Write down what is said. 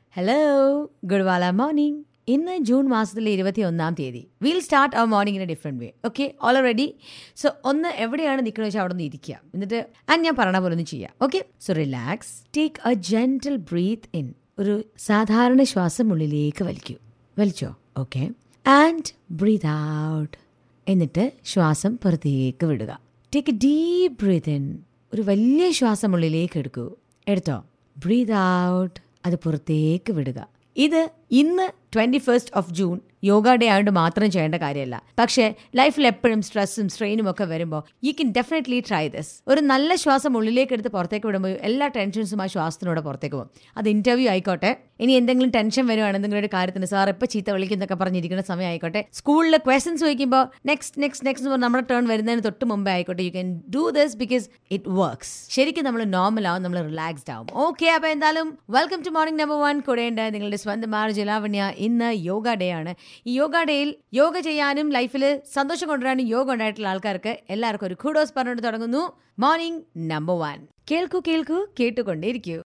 hello good വാല morning ഇന്ന് June മാസത്തിലെ ഇരുപത്തി ഒന്നാം തീയതി will start our morning in a different way okay all ready so ഒന്ന് എവിടെയാണ് നിൽക്കുന്നത് വെച്ചാൽ അവിടെ നിന്ന് ഇരിക്കുക എന്നിട്ട് അത് ഞാൻ പറഞ്ഞ പോലെ ഒന്ന് ചെയ്യാം okay so relax take a gentle breath in ഒരു സാധാരണ ശ്വാസം ഉള്ളിലേക്ക് വലിക്കൂ വലിച്ചോ ഓക്കെ ആൻഡ് ബ്രീത്ത് ഔട്ട് എന്നിട്ട് ശ്വാസം പുറത്തേക്ക് വിടുക take a deep breath in ഒരു വലിയ ശ്വാസം ഉള്ളിലേക്ക് എടുക്കൂ എടുത്തോ ബ്രീത്ത് ഔട്ട് അത് പുറത്തേക്ക് വിടുക ഇത് ഇന്ന് twenty first of June yoga day ആയതുകൊണ്ട് മാത്രം ചെയ്യേണ്ട കാര്യമല്ല പക്ഷേ ലൈഫിൽ എപ്പോഴും സ്ട്രെസ്സും സ്ട്രെയിനും ഒക്കെ വരുമ്പോൾ you can definitely try this ഒരു നല്ല ശ്വാസം ഉള്ളിലേക്ക് എടുത്ത് പുറത്തേക്ക് വിടുമ്പോൾ എല്ലാ ടെൻഷൻസും ആ ശ്വാസത്തിനൂടെ പുറത്തേക്ക് പോകും അത് ഇന്റർവ്യൂ ആയിക്കോട്ടെ ഇനി എന്തെങ്കിലും ടെൻഷൻ വരുവാണ് എന്തെങ്കിലും ഒരു കാര്യത്തിന് സാർ ഇപ്പോൾ ചീത്ത വിളിക്കുന്നൊക്കെ പറഞ്ഞിരിക്കുന്ന സമയം ആയിക്കോട്ടെ സ്കൂളിൽ ക്വസ്റ്റൻസ് ചോദിക്കുമ്പോൾ നെക്സ്റ്റ് നെക്സ്റ്റ് നെക്സ്റ്റ് പറഞ്ഞ് നമ്മുടെ ടേൺ വരുന്നതിന് തൊട്ട് മുമ്പേ ആയിക്കോട്ടെ you can do this because it works ശരിക്കും നമ്മൾ നോർമൽ ആവും നമ്മൾ റിലാക്സ്ഡ് ആവും ഓക്കെ അപ്പോൾ എന്തായാലും welcome to morning number one കൂടെയുണ്ട് നിങ്ങളുടെ സ്വന്തം മാർ ജലാവണ്യ ഇന്ന് യോഗ ഡേ ആണ് ഈ യോഗ ഡേയിൽ യോഗ ചെയ്യാനും ലൈഫിൽ സന്തോഷം കൊണ്ടുവരാനും യോഗ ഉണ്ടായിട്ടുള്ള ആൾക്കാർക്ക് എല്ലാവർക്കും ഒരു ഖൂഡോസ് പറഞ്ഞുകൊണ്ട് തുടങ്ങുന്നു മോർണിംഗ് നമ്പർ വൺ കേൾക്കൂ കേൾക്കൂ കേട്ടുകൊണ്ടേയിരിക്കൂ